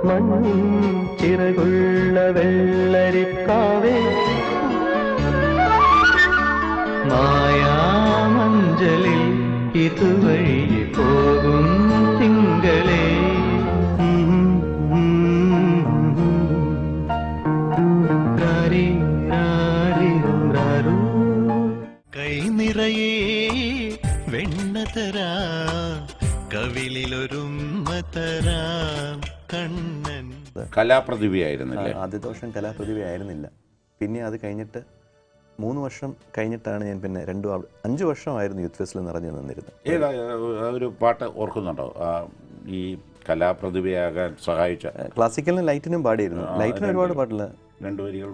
മഞ്ഞിൻ ചിറകുള്ള വെള്ളരിക്കാവേ മായാമഞ്ചലിൽ ഇതുവഴി പോകും തിങ്കളേ രാരി രാരി രാരൂ കൈനിറയെ വെണ്ണതരാ കവിളിലൊരുമ്മതരാ കണ്ണൻ കലാപ്രതിഭയായിരുന്നില്ലേ ആദ്യത്തെ വർഷം കലാപ്രതിഭയായിരുന്നില്ല പിന്നെ അത് കഴിഞ്ഞിട്ട് മൂന്ന് വർഷം കഴിഞ്ഞിട്ടാണ് ഞാൻ പിന്നെ രണ്ടു ആൾ- അഞ്ച് വർഷമായിരുന്നു യൂത്ത് ഫെസ്റ്റിൽ നിറഞ്ഞു നിന്നിരുന്നത് ഏതാ ആ ഒരു പാട്ട് ഓർക്കുന്നുണ്ടോ ആ, ഈ കലാപ്രതിഭയാകാൻ സഹായിച്ച ക്ലാസിക്കലിനും ലൈറ്റിനും പാടിയിരുന്നു ലൈറ്റിന് ഒരുപാട് പാട്ടില്ല രണ്ടു വരികൾ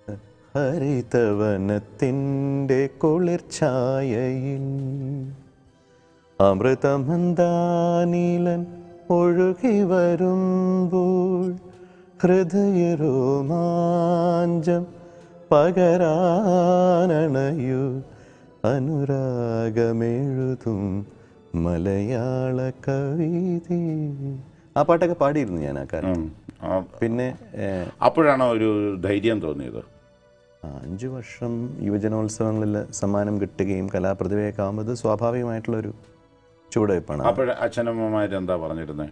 ഹരിതവനത്തിൻ്റെ കുളിർച്ചായയിൽ അമൃതമന്ദാനീലൻ ഒഴുകി വരുമ്പോൾ ഹൃദയരോമാഞ്ചം പകരാനണയു അനുരാഗമെഴുതും മലയാള കവിത ആ പാട്ടൊക്കെ പാടിയിരുന്നു ഞാൻ ആ കാലം ഉം. ആ, പിന്നെ ഏഹ്, അപ്പോഴാണോ ഒരു ധൈര്യം തോന്നിയത് ആ, അഞ്ച് വർഷം യുവജനോത്സവങ്ങളിൽ സമ്മാനം കിട്ടുകയും കലാപ്രതിഭയൊക്കെ ആകുമ്പോൾ ഇത് സ്വാഭാവികമായിട്ടുള്ളൊരു ചുവടുവയ്പ്പാണ് അപ്പോഴ അച്ഛനമ്മമാർ എന്താ പറഞ്ഞിരുന്നത്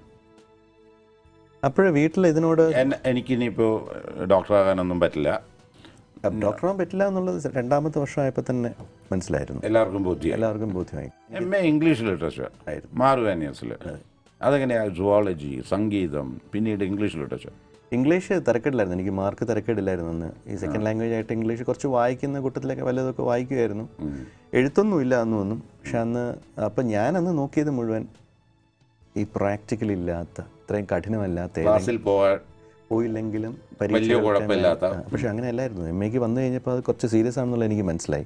അപ്പോഴേ വീട്ടിൽ ഇതിനോട് എന്നെ എനിക്കിനിപ്പോൾ ഡോക്ടറാകാനൊന്നും പറ്റില്ല ഡോക്ടറാൻ പറ്റില്ല എന്നുള്ളത് രണ്ടാമത്തെ വർഷമായപ്പോൾ തന്നെ മനസ്സിലായിരുന്നു എല്ലാവർക്കും ബുദ്ധിയായി എല്ലാവർക്കും ബോധ്യമായി എം എ ഇംഗ്ലീഷ് ലിറ്ററേച്ചർ മാറുവാനിയസിൽ അതെങ്ങനെയാണ് സുവോളജി സംഗീതം പിന്നീട് ഇംഗ്ലീഷ് ലിറ്ററേച്ചർ ഇംഗ്ലീഷ് തിരക്കേടില്ലായിരുന്നു എനിക്ക് മാർക്ക് തിരക്കേടില്ലായിരുന്നു അന്ന് ഈ സെക്കൻഡ് ലാംഗ്വേജ് ആയിട്ട് ഇംഗ്ലീഷ് കുറച്ച് വായിക്കുന്ന കൂട്ടത്തിലൊക്കെ വല്ലതൊക്കെ വായിക്കുമായിരുന്നു എഴുത്തൊന്നും ഇല്ല അന്നൊന്നും പക്ഷെ അന്ന് അപ്പം ഞാൻ അന്ന് നോക്കിയത് മുഴുവൻ ഈ പ്രാക്ടിക്കൽ ഇല്ലാത്ത ഇത്രയും കഠിനമല്ലാത്ത ഏതെങ്കിലും- ക്ലാസ്സിൽ പോകാൻ പോയില്ലെങ്കിലും വലിയ കുഴപ്പമില്ലാത്ത. പക്ഷെ അങ്ങനെ അല്ലായിരുന്നു എം എക്ക് വന്നു കഴിഞ്ഞപ്പോൾ അത് കുറച്ച് സീരിയസ് ആണെന്നുള്ളത് എനിക്ക് മനസ്സിലായി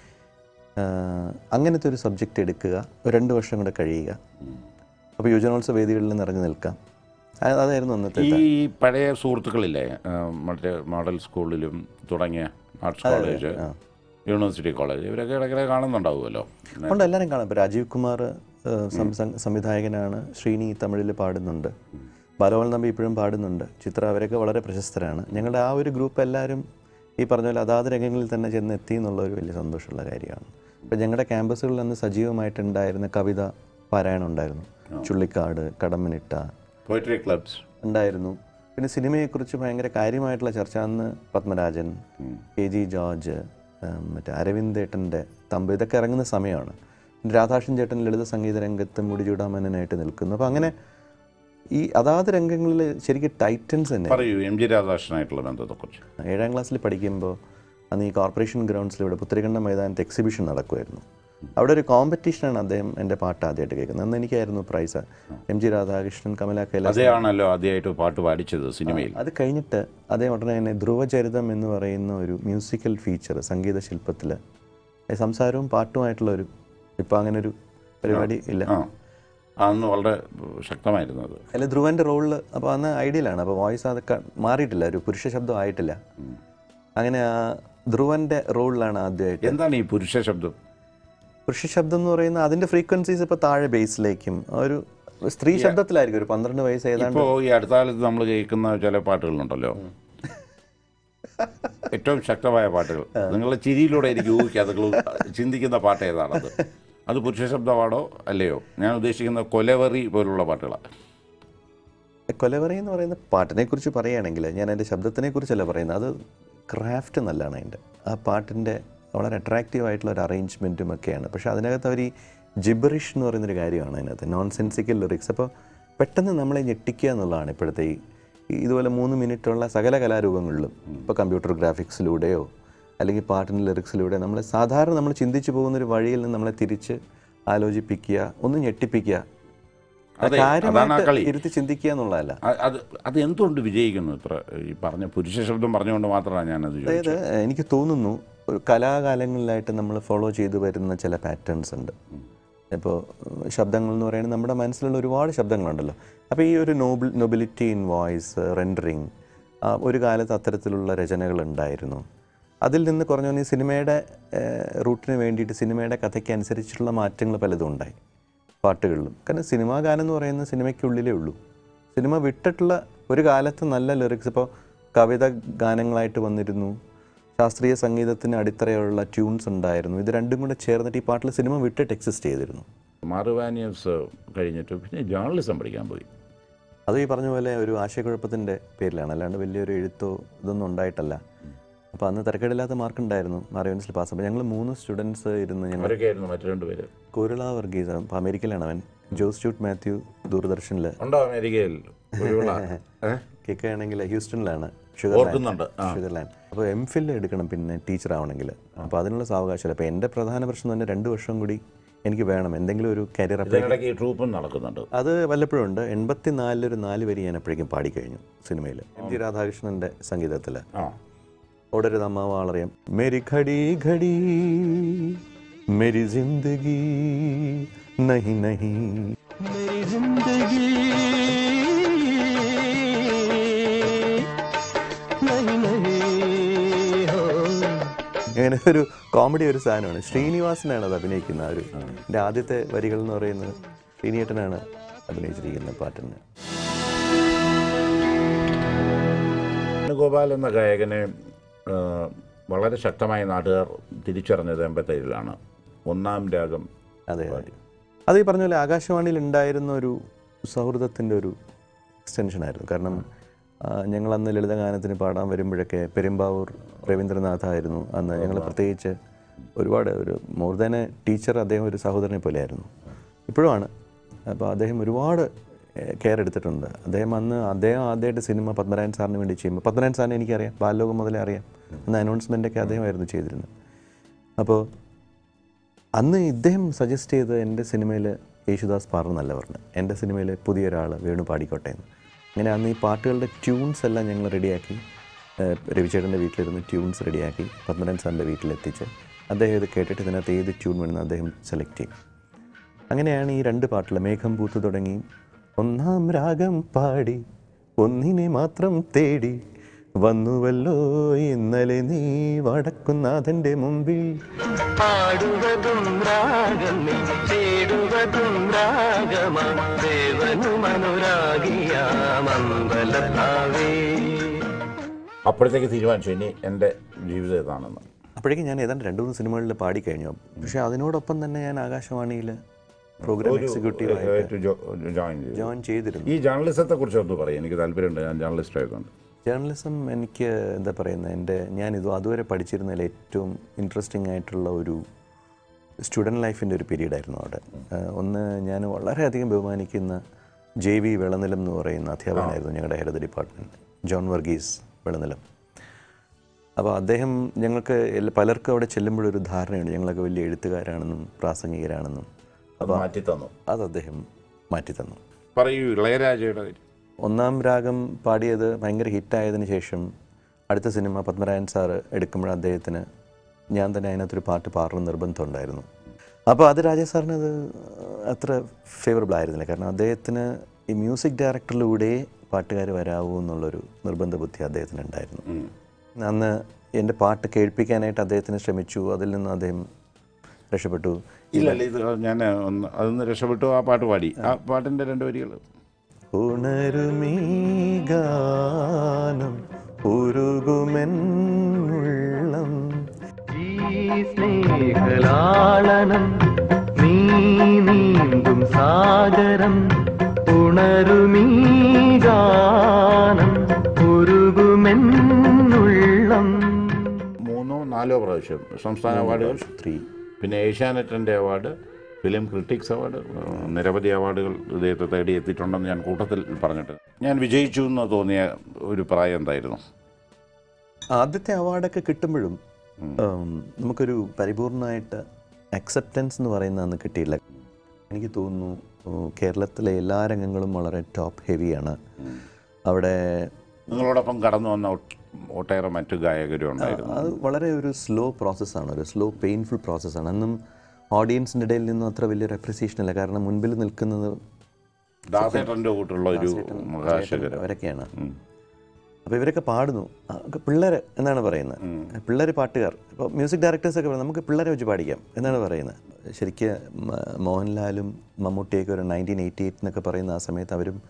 ആ, അങ്ങനത്തെ ഒരു സബ്ജക്റ്റ് എടുക്കുക ഒരു രണ്ട് വർഷം കൂടെ കഴിയുക അപ്പോൾ യുവജനോത്സവ വേദികളിൽ നിറഞ്ഞു നിൽക്കാം അത് അതായിരുന്നു അന്നത്തെ ഈ പഴയ സുഹൃത്തുക്കളില്ലേ ആ, മറ്റേ മോഡൽ സ്കൂളിലും തുടങ്ങിയ ആർട്സ് കോളേജ് യൂണിവേഴ്സിറ്റി കോളേജ് ഇവരൊക്കെ ഇടയ്ക്കിടെ കാണുന്നുണ്ടാവുമല്ലോ അതുകൊണ്ട് എല്ലാവരും കാണാം ഇപ്പോൾ രാജീവ് കുമാർ ആ, സം- സം- സംവിധായകനാണ് ശ്രീനി തമിഴിൽ പാടുന്നുണ്ട് ബാലവൻ തമ്പി ഇപ്പോഴും പാടുന്നുണ്ട് ചിത്ര അവരൊക്കെ വളരെ പ്രശസ്തരാണ് ഞങ്ങളുടെ ആ ഒരു ഗ്രൂപ്പ് എല്ലാവരും ഈ പറഞ്ഞ പോലെ അതാത് രംഗങ്ങളിൽ തന്നെ ചെന്ന് എത്തി എന്നുള്ള ഒരു വലിയ സന്തോഷമുള്ള കാര്യമാണ് ഇപ്പം ഞങ്ങളുടെ ക്യാമ്പസുകളിൽ അന്ന് സജീവമായിട്ടുണ്ടായിരുന്ന കവിത പാരായണം ഉണ്ടായിരുന്നു ചുള്ളിക്കാട് കടമ്മനിട്ട പോയിട്രി ക്ലബ്സ് ഉണ്ടായിരുന്നു പിന്നെ സിനിമയെക്കുറിച്ച് ഭയങ്കര കാര്യമായിട്ടുള്ള ചർച്ച അന്ന് പത്മരാജൻ കെ ജി ജോർജ് ഉം, മറ്റേ അരവിന്ദേട്ടൻ്റെ തമ്പ് ഇതൊക്കെ ഇറങ്ങുന്ന സമയമാണ് രാധാകൃഷ്ണൻ ചേട്ടൻ ലളിത സംഗീത രംഗത്ത് മുടിചൂടാമനായിട്ട് നിൽക്കുന്നു അപ്പോൾ അങ്ങനെ ഈ അതാത് രംഗങ്ങളിൽ ശരിക്കും ടൈറ്റൻസ് തന്നെ പറയൂ എം ജി രാധാകൃഷ്ണനായിട്ടുള്ള ബന്ധത്തെക്കുറിച്ച് ഏഴാം ക്ലാസ്സിൽ പഠിക്കുമ്പോൾ അന്ന് ഈ കോർപ്പറേഷൻ ഗ്രൗണ്ട്സിൽ ഇവിടെ പുത്തരിക്കണ്ടം മൈതാനത്ത് എക്സിബിഷൻ നടക്കുമായിരുന്നു അവിടെ ഒരു കോമ്പറ്റീഷനാണ് അദ്ദേഹം എൻ്റെ പാട്ട് ആദ്യമായിട്ട് കേൾക്കുന്നത് അന്ന് എനിക്കായിരുന്നു prize M G Radhakrishnan Kamala Kailas അതേയാണല്ലോ ആദ്യമായിട്ട് പാട്ട് പാടിച്ചത് സിനിമയിൽ അത് കഴിഞ്ഞിട്ട് അതേ ഉടനെ തന്നെ ധ്രുവചരിതം എന്ന് പറയുന്ന ഒരു മ്യൂസിക്കൽ ഫീച്ചർ സംഗീത ശില്പത്തിൽ സംസാരവും പാട്ടുമായിട്ടുള്ള ഒരു ഇപ്പം അങ്ങനെ ഒരു പരിപാടി ഇല്ല ആ അന്ന് വളരെ ശക്തമായിരുന്നു അത് അതിൽ ധ്രുവൻ്റെ റോളിൽ അപ്പോൾ അന്ന് ഐഡിയലാണ് അപ്പോൾ വോയിസ് അതൊക്കെ മാറിയിട്ടില്ല ഒരു പുരുഷ ശബ്ദം ആയിട്ടില്ല അങ്ങനെ ആ ധ്രുവൻ്റെ റോളിലാണ് ആദ്യമായിട്ട് എന്താണ് ഈ പുരുഷ ശബ്ദം പുരുഷ ശബ്ദം എന്ന് പറയുന്ന അതിൻ്റെ ഫ്രീക്വൻസീസ് ഇപ്പോൾ താഴെ ബേസിലേക്കും ഒരു സ്ത്രീ ശബ്ദത്തിലായിരിക്കും ഒരു പന്ത്രണ്ട് വയസ്സ് ഏതാണ്ട് ഇപ്പോൾ ഈ അടുത്ത കാലത്ത് നമ്മൾ കേൾക്കുന്ന ചില പാട്ടുകളുണ്ടല്ലോ ഏറ്റവും ശക്തമായ പാട്ടുകൾ നിങ്ങളുടെ ചിരിയിലൂടെ എനിക്ക് ഊഹിക്കാം നിങ്ങൾ ചിന്തിക്കുന്ന പാട്ട് ഏതാണത് അത് പുരുഷ ശബ്ദമാണോ അല്ലയോ ഞാൻ ഉദ്ദേശിക്കുന്ന കൊലവറി പോലുള്ള പാട്ടുകളാണ് കൊലവറി എന്ന് പറയുന്ന പാട്ടിനെ കുറിച്ച് പറയുകയാണെങ്കിൽ ഞാൻ എൻ്റെ ശബ്ദത്തിനെ കുറിച്ചല്ല പറയുന്നത് അത് ക്രാഫ്റ്റ് നല്ലതാണ് അതിൻ്റെ ആ പാട്ടിൻ്റെ വളരെ അട്രാക്റ്റീവ് ആയിട്ടുള്ള ഒരു അറേഞ്ച്മെൻറ്റും ഒക്കെയാണ് പക്ഷേ അതിനകത്ത് അവർ ഈ ജിബറിഷ് എന്ന് പറയുന്നൊരു കാര്യമാണ് അതിനകത്ത് നോൺ സെൻസിക്കൽ ലിറിക്സ് അപ്പോൾ പെട്ടെന്ന് നമ്മളെ ഞെട്ടിക്കുക എന്നുള്ളതാണ് ഇപ്പോഴത്തെ ഈ ഈ ഇതുപോലെ മൂന്ന് മിനിറ്റുള്ള സകല കലാരൂപങ്ങളിലും ഇപ്പോൾ കമ്പ്യൂട്ടർ ഗ്രാഫിക്സിലൂടെയോ അല്ലെങ്കിൽ പാട്ടിൻ്റെ ലിറിക്സിലൂടെ നമ്മൾ സാധാരണ നമ്മൾ ചിന്തിച്ചു പോകുന്ന ഒരു വഴിയിൽ നിന്ന് നമ്മളെ തിരിച്ച് ആലോചിപ്പിക്കുക ഒന്ന് ഞെട്ടിപ്പിക്കുക അതെ, അതാണ് ആ കാര്യമായിട്ട് കളി. ഇരുത്തി ചിന്തിക്കുക എന്നുള്ളതല്ല അ- അത് അത് എന്തുകൊണ്ട് വിജയിക്കുന്നു ഇത്ര ഈ പറഞ്ഞ പുരുഷ ശബ്ദം പറഞ്ഞുകൊണ്ട് മാത്രമാണ് ഞാനത് ചോദിച്ചത് അതായത് എനിക്ക് തോന്നുന്നു ഒരു കലാകാലങ്ങളിലായിട്ട് നമ്മൾ ഫോളോ ചെയ്തു വരുന്ന ചില പാറ്റേൺസ് ഉണ്ട് ഇപ്പോൾ ശബ്ദങ്ങൾ എന്ന് പറയുന്നത് നമ്മുടെ മനസ്സിലുള്ള ഒരുപാട് ശബ്ദങ്ങളുണ്ടല്ലോ അപ്പോൾ ഈ ഒരു noble nobility in voice rendering ഒരു കാലത്ത് അത്തരത്തിലുള്ള രചനകൾ ഉണ്ടായിരുന്നു അതിൽ നിന്ന് കുറഞ്ഞ ഈ സിനിമയുടെ റൂട്ടിന് വേണ്ടിയിട്ട് സിനിമയുടെ കഥയ്ക്ക് അനുസരിച്ചിട്ടുള്ള മാറ്റങ്ങൾ പലതും ഉണ്ടായി പാട്ടുകളിലും കാരണം സിനിമാ ഗാനം എന്ന് പറയുന്നത് സിനിമയ്ക്കുള്ളിലേ ഉള്ളൂ സിനിമ വിട്ടിട്ടുള്ള ഒരു കാലത്ത് നല്ല ലിറിക്സ് ഇപ്പോൾ കവിത ഗാനങ്ങളായിട്ട് വന്നിരുന്നു ശാസ്ത്രീയ സംഗീതത്തിന് അടിത്തറയുള്ള ട്യൂൺസ് ഉണ്ടായിരുന്നു ഇത് രണ്ടും കൂടെ ചേർന്നിട്ട് ഈ പാട്ടിൽ സിനിമ വിട്ടിട്ട് എക്സിസ്റ്റ് ചെയ്തിരുന്നു മാറുവാനിയസ് കഴിഞ്ഞിട്ട് പിന്നെ ജേർണലിസം പഠിക്കാൻ പോയി അത് ഈ പറഞ്ഞ പോലെ ഒരു ആശയക്കുഴപ്പത്തിൻ്റെ പേരിലാണ് അല്ലാണ്ട് വലിയൊരു എഴുത്തോ ഇതൊന്നും ഉണ്ടായിട്ടല്ല അപ്പോൾ അന്ന് തിരക്കേടില്ലാത്ത മാർക്ക് ഉണ്ടായിരുന്നു മാറിയോൻസിൽ പാസ് അപ്പോൾ ഞങ്ങൾ മൂന്ന് സ്റ്റുഡൻസ് ഇരുന്ന് ഞങ്ങൾ അവരൊക്കെ ആയിരുന്നു മറ്റു രണ്ട് പേര് കുരുള വർഗീസ് അപ്പോൾ അമേരിക്കയിലാണ് അവൻ ജോസ് ജൂട്ട് മാത്യു ദൂരദർശനിൽ ഉണ്ടോ അമേരിക്കയിൽ ഒരുവിള ഏഹ് കിക്ക ആണെങ്കിൽ ഹ്യൂസ്റ്റണിലാണ് ഷുഗർലാൻഡ് ഓർക്കുന്നുണ്ട് ആ ഷുഗർലാൻഡ് അപ്പോൾ എം ഫിൽ എടുക്കണം പിന്നെ ടീച്ചർ ആവണമെങ്കിൽ അപ്പോൾ അതിനുള്ള സാവകാശമില്ല അപ്പോൾ എൻ്റെ പ്രധാന പ്രശ്നം തന്നെ രണ്ട് വർഷം കൂടി എനിക്ക് വേണം എന്തെങ്കിലും ഒരു കരിയർ അപ്ലൈ ഇതിനിടയ്ക്ക് ഈ ട്രൂപ്പും നടക്കുന്നുണ്ട് അത് വല്ലപ്പോഴും ഉണ്ട് എൺപത്തി നാലിലൊരു നാല് വരി ഞാൻ അപ്പോഴേക്കും പാടിക്കഴിഞ്ഞു സിനിമയിൽ എം ജി രാധാകൃഷ്ണൻ്റെ സംഗീതത്തിൽ ആ ഓടരുത് അമ്മ വളറിയാം മേരി ഘടി ഘടി മേരി ജിന്ദഗി നഹി നഹി मेरी जिंदगी नहीं नहीं हो അങ്ങനെ ഒരു കോമഡി ഒരു സാധനമാണ് ശ്രീനിവാസനാണ് അത് അഭിനയിക്കുന്നത് ആ ഒരു എൻ്റെ ആദ്യത്തെ വരികൾ എന്ന് പറയുന്നത് ശ്രീനിയേട്ടനാണ് അഭിനയിച്ചിരിക്കുന്ന പാട്ടിന് വേണുഗോപാൽ എന്ന ഗായകനെ ആ, വളരെ ശക്തമായി നാട്ടുകാർ തിരിച്ചറിഞ്ഞത് എൺപത്തേഴിലാണ് ഒന്നാം രാഗം അതെ അതെ അത് ഈ പറഞ്ഞ പോലെ ആകാശവാണിയിൽ ഉണ്ടായിരുന്ന ഒരു സൗഹൃദത്തിൻ്റെ ഒരു എക്സ്റ്റൻഷനായിരുന്നു കാരണം ആ, ഞങ്ങൾ അന്ന് ലളിതഗാനത്തിന് പാടാൻ വരുമ്പോഴൊക്കെ പെരുമ്പാവൂർ രവീന്ദ്രനാഥ് ആയിരുന്നു അന്ന് ഞങ്ങൾ പ്രത്യേകിച്ച് ഒരുപാട് ഒരു മോർ ദാൻ എ ടീച്ചർ അദ്ദേഹം ഒരു സഹോദരനെ പോലെയായിരുന്നു ഇപ്പോഴുമാണ് അപ്പോൾ അദ്ദേഹം ഒരുപാട് കെയർ എടുത്തിട്ടുണ്ട് അദ്ദേഹം അന്ന് അദ്ദേഹം ആദ്യമായിട്ട് സിനിമ പത്മനാഭൻ സാറിന് വേണ്ടി ചെയ്യുമ്പോൾ പത്മനാഭൻ സാറിനെ എനിക്കറിയാം ബാലലോകം മുതലേ അറിയാം അന്ന് അനൗൺസ്മെൻ്റൊക്കെ അദ്ദേഹമായിരുന്നു ചെയ്തിരുന്നത് അപ്പോൾ അന്ന് ഇദ്ദേഹം സജസ്റ്റ് ചെയ്ത് എൻ്റെ സിനിമയിൽ യേശുദാസ് പാടുന്നല്ല പറഞ്ഞു എൻ്റെ സിനിമയിൽ പുതിയൊരാൾ വേണു പാടിക്കോട്ടെ എന്ന് അങ്ങനെ അന്ന് ഈ പാട്ടുകളുടെ ട്യൂൺസ് എല്ലാം ഞങ്ങൾ റെഡിയാക്കി ഏഹ് രവിചേട്ടൻ്റെ വീട്ടിലിരുന്ന് ട്യൂൺസ് റെഡിയാക്കി പത്മനാഭൻ സാറിൻ്റെ വീട്ടിലെത്തിച്ച് അദ്ദേഹം ഇത് കേട്ടിട്ട് ഇതിനകത്ത് ഏത് ട്യൂൺ വേണമെന്ന് അദ്ദേഹം സെലക്ട് ചെയ്യും അങ്ങനെയാണ് ഈ രണ്ട് പാട്ടുകൾ മേഘം പൂത്തു തുടങ്ങി ഒന്നാം രാഗം പാടി ഒന്നിനെ മാത്രം തേടി വന്നുവല്ലോ ഇന്നലെ നീ വടക്കുന്നാഥൻ്റെ മുമ്പിൽ പാടുവതും രാഗമേ ചേരുവതും രാഗമാ ദേവനു മനുരാഗിയാമമ്പലത്താവേ അപ്പോഴത്തേക്ക് തീരുമാനിച്ചു ഇനി എൻ്റെ ജീവിതം ഇതാണെന്ന് അപ്പോഴേക്കും ഞാൻ ഏതാണ്ട് രണ്ട് മൂന്ന് സിനിമകളിൽ പാടിക്കഴിഞ്ഞു പക്ഷേ അതിനോടൊപ്പം തന്നെ ഞാൻ ആകാശവാണിയിൽ പ്രോഗ്രാം എക്സിക്യൂട്ടീവ് ആയിട്ട് ജോ- ജോയിൻ ചെയ്തു ജോയിൻ ചെയ്തിരുന്നു ഈ ജേർണലിസത്തെ കുറിച്ച് ഒന്ന് പറയും എനിക്ക് താല്പര്യമുണ്ട് ഞാൻ ജേർണലിസ്റ്റ് ആയതുകൊണ്ട് ജേർണലിസം എനിക്ക് എന്താ പറയുന്നത് എൻ്റെ ഞാൻ ഇത് അതുവരെ പഠിച്ചിരുന്നതിൽ ഏറ്റവും ഇൻട്രസ്റ്റിംഗ് ആയിട്ടുള്ള ഒരു സ്റ്റുഡൻറ് ലൈഫിൻ്റെ ഒരു പീരീഡായിരുന്നു അവിടെ ആഹ് ഒന്ന് ഞാൻ വളരെയധികം ബഹുമാനിക്കുന്ന ജെ വി വെളനിലം എന്ന് പറയുന്ന അധ്യാപകനായിരുന്നു ഞങ്ങളുടെ health department John Varghese Velanilam അപ്പോൾ അദ്ദേഹം ഞങ്ങൾക്ക് എല്ലാ- പലർക്കും അവിടെ ചെല്ലുമ്പോഴൊരു ധാരണയുണ്ട് ഞങ്ങളൊക്കെ വലിയ എഴുത്തുകാരാണെന്നും പ്രാസംഗികരാണെന്നും അത് മാറ്റി തന്നു അത് അദ്ദേഹം മാറ്റിത്തന്നു പറയൂ ഇളയരാജയുടെ കാര്യം. ഒന്നാം രാഗം പാടിയത് ഭയങ്കര ഹിറ്റായതിനു ശേഷം അടുത്ത സിനിമ പത്മരാജൻ സാറ് എടുക്കുമ്പോൾ അദ്ദേഹത്തിന് ഞാൻ തന്നെ അതിനകത്തൊരു പാട്ട് പാടണം നിർബന്ധമുണ്ടായിരുന്നു അപ്പോൾ അത് രാജേഷ് സാറിന് അത് അത്ര ഫേവറബിൾ ആയിരുന്നില്ല കാരണം അദ്ദേഹത്തിന് ഈ മ്യൂസിക് ഡയറക്ടറിലൂടെ പാട്ടുകാർ വരാവൂ എന്നുള്ളൊരു നിർബന്ധ ബുദ്ധി അദ്ദേഹത്തിന് ഉണ്ടായിരുന്നു അന്ന് എൻ്റെ പാട്ട് കേൾപ്പിക്കാനായിട്ട് അദ്ദേഹത്തിന് ശ്രമിച്ചു അതിൽ നിന്ന് അദ്ദേഹം രക്ഷപ്പെട്ടു ഇല്ല ഇല്ല ഇത് ഞാൻ ഒന്ന് അതൊന്ന് രക്ഷപ്പെട്ടു ആ പാട്ട് പാടി ആ പാട്ടിൻ്റെ രണ്ട് വരികൾ ഉണരുമീ ഗാനം ഉരുകുമെന്നുള്ളം ഈ സ്നേഹലാളനം നീ നീന്തും സാഗരം ഉണരുമീ ഗാനം ഉരുകുമെന്നുള്ളം മൂന്നോ നാലോ പ്രാവശ്യം സംസ്ഥാന അവാർഡുകൾ ത്രീ പിന്നെ ഏഷ്യാനെറ്റിൻ്റെ അവാർഡ് ഫിലിം ക്രിട്ടിക്സ് അവാർഡ് ഏഹ്, നിരവധി അവാർഡുകൾ ഇദ്ദേഹത്തെ തേടി എത്തിയിട്ടുണ്ടെന്ന് ഞാൻ കൂട്ടത്തിൽ പറഞ്ഞിട്ട് ഞാൻ വിജയിച്ചു എന്ന് തോന്നിയ ഒരു പ്രായം എന്തായിരുന്നു ആദ്യത്തെ അവാർഡൊക്കെ കിട്ടുമ്പോഴും ഉം, നമുക്കൊരു പരിപൂർണമായിട്ട് അക്സെപ്റ്റൻസ് എന്ന് പറയുന്ന അന്ന് കിട്ടിയില്ല എനിക്ക് തോന്നുന്നു ഉം, കേരളത്തിലെ എല്ലാ രംഗങ്ങളും വളരെ ടോപ്പ് ഹെവിയാണ് അവിടെ നിങ്ങളോടൊപ്പം കടന്നു വന്ന ഒട്ട്- ഒട്ടേറെ മറ്റു ഗായകരും ഉണ്ടായിരുന്നു അത് വളരെ ഒരു സ്ലോ പ്രോസസ്സാണ് ഒരു സ്ലോ പെയിൻഫുൾ പ്രോസസ്സാണ് അന്നും ഓഡിയൻസിൻ്റെ ഇടയിൽ നിന്നും അത്ര വലിയൊരു അപ്രിസിയേഷൻ ഇല്ല കാരണം മുൻപിൽ നിൽക്കുന്നത് ദാസേട്ടൻ്റെ കൂട്ടുള്ള ഒരു മഹാശകരം അവരൊക്കെയാണ് അപ്പോൾ ഇവരൊക്കെ പാടുന്നു ആ, ഒക്കെ പിള്ളേർ എന്നാണ് പറയുന്നത് പിള്ളേർ പാട്ടുകാർ ഇപ്പോൾ മ്യൂസിക് ഡയറക്ടേഴ്സൊക്കെ പറയും നമുക്ക് പിള്ളേരെ വെച്ച് പാടിക്കാം എന്നാണ് പറയുന്നത് ശരിക്ക് മ- മോഹൻലാലും മമ്മൂട്ടിയൊക്കെ ഒരു നയൻറ്റീൻ എയ്റ്റി എയ്റ്റ് എന്നൊക്കെ പറയുന്ന ആ സമയത്ത് അവരും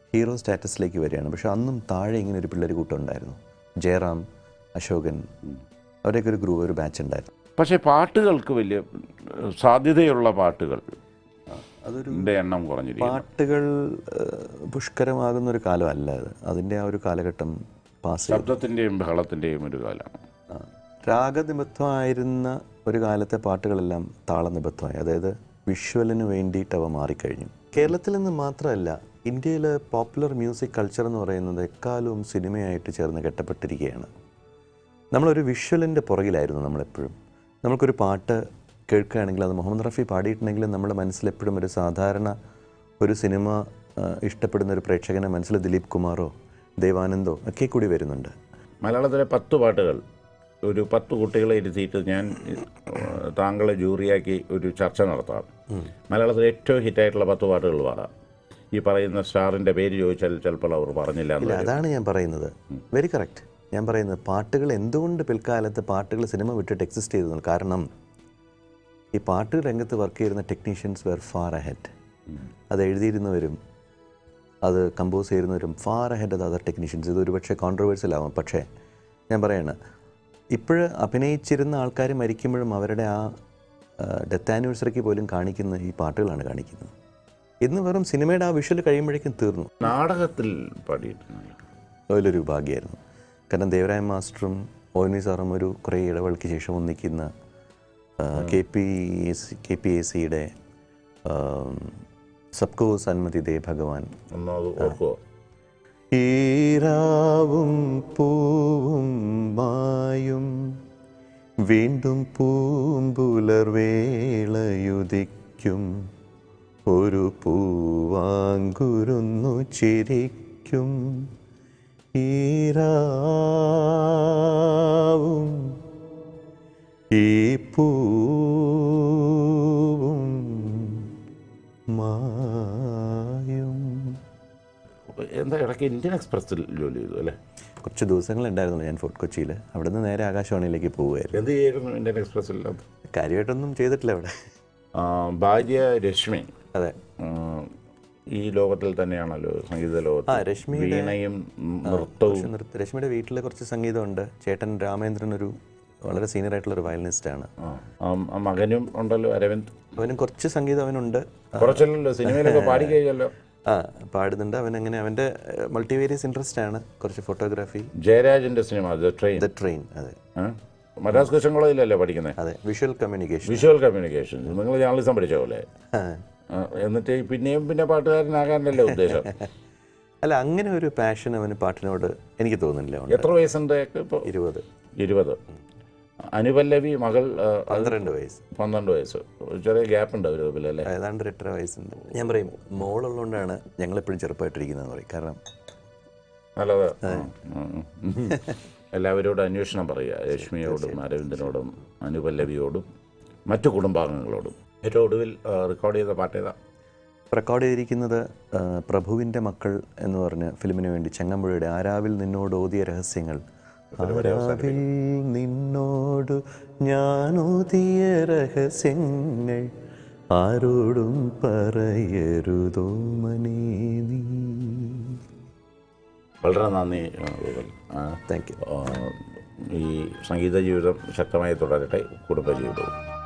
ഹീറോ സ്റ്റാറ്റസിലേക്ക് വരികയാണ് പക്ഷെ അന്നും താഴെ ഇങ്ങനെ ഒരു പിള്ളേർ കൂട്ടം ഉണ്ടായിരുന്നു ജയറാം അശോകൻ അവരെയൊക്കെ ഒരു ഗ്രൂപ്പ് ഒരു ബാച്ച് ഉണ്ടായിരുന്നു പക്ഷേ പാട്ടുകൾക്ക് വലിയ ഏഹ്, സാധ്യതയുള്ള പാട്ടുകൾ അതൊരു ന്റെ എണ്ണം കുറഞ്ഞിരിക്കുന്നു പാട്ടുകൾ ഏഹ്, പുഷ്കരമാകുന്ന ഒരു കാലമല്ല അത് അതിൻ്റെ ആ ഒരു കാലഘട്ടം പാസ് ചെയ്തു ശബ്ദത്തിൻ്റെയും ബഹളത്തിൻ്റെയും ഒരു കാലമാണ് ആ. രാഗനിബദ്ധമായിരുന്ന ഒരു കാലത്തെ പാട്ടുകളെല്ലാം താളനിബദ്ധമായി അതായത് വിഷ്വലിന് വേണ്ടിയിട്ട് അവ മാറിക്കഴിഞ്ഞു കേരളത്തിൽ നിന്ന് മാത്രമല്ല ഇന്ത്യയിൽ പോപ്പുലർ മ്യൂസിക് കൾച്ചർ എന്ന് പറയുന്നത് എക്കാലവും സിനിമയായിട്ട് ചേർന്ന് കെട്ടപ്പെട്ടിരിക്കുകയാണ് നമ്മളൊരു വിഷ്വലിൻ്റെ പുറകിലായിരുന്നു നമ്മളെപ്പോഴും നമുക്കൊരു പാട്ട് കേൾക്കുകയാണെങ്കിൽ അത് മുഹമ്മദ് റഫി പാടിയിട്ടുണ്ടെങ്കിൽ നമ്മുടെ മനസ്സിലെപ്പോഴും ഒരു സാധാരണ ഒരു സിനിമ ആ, ഇഷ്ടപ്പെടുന്ന ഒരു പ്രേക്ഷകനെ മനസ്സിൽ ദിലീപ് കുമാറോ ദേവാനന്ദോ ഒക്കെ കൂടി വരുന്നുണ്ട് മലയാളത്തിലെ പത്ത് പാട്ടുകൾ ഒരു പത്ത് കുട്ടികളെ ഇരുത്തിയിട്ട് ഞാൻ ഏഹ്, താങ്കളെ ജൂറിയാക്കി ഒരു ചർച്ച നടത്താം മലയാളത്തിലെ ഏറ്റവും ഹിറ്റായിട്ടുള്ള പത്ത് പാട്ടുകൾ പാടാം ഈ പറയുന്ന സ്റ്റാറിൻ്റെ പേര് ചോദിച്ചാൽ ചിലപ്പോൾ അവർ പറഞ്ഞില്ല എന്ന് ഇല്ല വരും. അതാണ് ഞാൻ പറയുന്നത് വെരി കറക്റ്റ് ഞാൻ പറയുന്നത് പാട്ടുകൾ എന്തുകൊണ്ട് പിൽക്കാലത്ത് പാട്ടുകൾ സിനിമ വിട്ടിട്ട് എക്സിസ്റ്റ് ചെയ്തു കാരണം ഈ പാട്ട് രംഗത്ത് വർക്ക് ചെയ്യുന്ന ടെക്നീഷ്യൻസ് വെർ ഫാർ അഹെഡ് അത് എഴുതിയിരുന്നവരും അത് കമ്പോസ് ചെയ്യുന്നവരും ഫാർ അഹെഡ് അത് അതർ ടെക്നീഷ്യൻസ് ഇത് ഒരുപക്ഷെ കോൺട്രവേഴ്സ്യൽ ആവാം പക്ഷേ ഞാൻ പറയാണ് ഇപ്പോഴ് അഭിനയിച്ചിരുന്ന ആൾക്കാർ മരിക്കുമ്പോഴും അവരുടെ ആ ഡെത്ത് ആനിവേഴ്സറിക്ക് പോലും കാണിക്കുന്ന ഈ പാട്ടുകളാണ് കാണിക്കുന്നത് ഇന്ന് വെറും സിനിമയുടെ ആ വിഷ്വൽ കഴിയുമ്പോഴേക്കും തീർന്നു നാടകത്തിൽ പാടിയിട്ടുണ്ട് അതിലൊരു ഭാഗ്യമായിരുന്നു കാരണം ദേവരായ മാസ്റ്ററും ഓയിനി സാറും ഒരു കുറേ ഇടവേളയ്ക്ക് ശേഷം ഒന്നിക്കുന്ന K P S K P A സിയുടെ സബ്കോ സന്മതി ദേ ഭഗവാൻ ഒന്നത് ഓർക്കുമോ ഈരാവും പൂവും മായും വീണ്ടും പൂമ്പുലർ വേളയുദിക്കും ഒരു പൂവാങ്കുരുന്നു ചിരിക്കും ഈരാവും ഈ പൂവും മായും എന്താ ഇടയ്ക്ക് ഇന്ത്യൻ എക്സ്പ്രസ്സിൽ ജോലി ചെയ്തു അല്ലേ കുറച്ച് ദിവസങ്ങളുണ്ടായിരുന്നു ഞാൻ ഫോർട്ട് കൊച്ചിയിൽ അവിടെ നിന്ന് നേരെ ആകാശവാണിയിലേക്ക് പോവുമായിരുന്നു എന്ത് ചെയ്യായിരുന്നു ഇന്ത്യൻ എക്സ്പ്രസ്സിൽ കാര്യമായിട്ടൊന്നും ചെയ്തിട്ടില്ല അവിടെ ആ, ഭാര്യ രശ്മി അതെ ആ, ഈ ലോകത്തിൽ തന്നെയാണല്ലോ സംഗീത ആ ലോകത്തിൽ രശ്മിയുടെ വീണയും നൃത്തവും പക്ഷെ നൃത്ത രശ്മിയുടെ വീട്ടിൽ കുറച്ച് സംഗീതമുണ്ട് ചേട്ടൻ രാമേന്ദ്രൻ ഒരു വളരെ സീനിയർ ആയിട്ടുള്ള ഒരു വയലിനിസ്റ്റാണ് ആ, ആ, ആ മകനും ഉണ്ടല്ലോ അരവിന്ദ് അവനും കുറച്ച് സംഗീതം അവനുണ്ട് കുറച്ചല്ലോ സിനിമയിലൊക്കെ പാടി കഴിഞ്ഞല്ലോ ആ പാടുന്നുണ്ട് അവൻ അങ്ങനെ അവൻ്റെ മൾട്ടിവേരിയസ് ഇൻട്രസ്റ്റ് ആണ് കുറച്ച് ഫോട്ടോഗ്രാഫി ജയരാജന്റെ cinema the train the train അതെ മദ്രാസ് കൃഷ്ണൻ കോളേജിലല്ലേ പഠിക്കുന്നത് അതെ വിഷ്വൽ കമ്മ്യൂണിക്കേഷൻ വിഷ്വൽ കമ്മ്യൂണിക്കേഷൻ നിങ്ങൾ ജേർണലിസം പഠിച്ച പോലെ ആ, എന്നിട്ട് പിന്നെയും പിന്നെ പാട്ടുകാരനാകാനല്ലേ ഉദ്ദേശം അല്ല അങ്ങനെ ഒരു പാഷൻ അവന് പാട്ടിനോട് എനിക്ക് തോന്നുന്നില്ല ഉണ്ട് എത്ര വയസ്സുണ്ട് ഇപ്പോൾ ഇരുപത് ഇരുപത് അനുപല്ലവി മകൾ ആ, അത് പന്ത്രണ്ട് വയസ്സ് പന്ത്രണ്ട് വയസ്സ് ഒരു ചെറിയ ഗ്യാപ്പ് ഉണ്ട് അവർ തമ്മിൽ അല്ലേ ഏതാണ്ട് ഒരു എട്ടര വയസ്സുണ്ട് ഞാൻ പറയും മോളുള്ളതുകൊണ്ടാണ് ഞങ്ങളെപ്പോഴും ചെറുപ്പമായിട്ടിരിക്കുന്നതെന്ന് പറയും കാരണം നല്ലത് ഉം. എല്ലാവരോടും അന്വേഷണം പറയുക രശ്മിയോടും അരവിന്ദനോടും അനുപല്ലവിയോടും മറ്റു കുടുംബാംഗങ്ങളോടും ഏറ്റവും ഒടുവിൽ റെക്കോർഡ് ചെയ്ത പാട്ട് ഏതാ റെക്കോർഡ് ചെയ്തിരിക്കുന്നത് ആ, പ്രഭുവിൻ്റെ മക്കൾ എന്ന് പറഞ്ഞ ഫിലിമിന് വേണ്ടി ചെങ്ങമ്പുഴയുടെ ആരാവിൽ നിന്നോട് ഓതിയ രഹസ്യങ്ങൾ ആരാവിൽ നിന്നോട് ഞാൻ ഓതിയ രഹസ്യങ്ങൾ ആരോടും പറയരുതോ മനേ നീ വളരെ നന്ദി ആ, ഗോകുൽ. ആ, താങ്ക് യു ആ, ഈ സംഗീത ജീവിതം ശക്തമായി തുടരട്ടെ കുടുംബ ജീവിതവും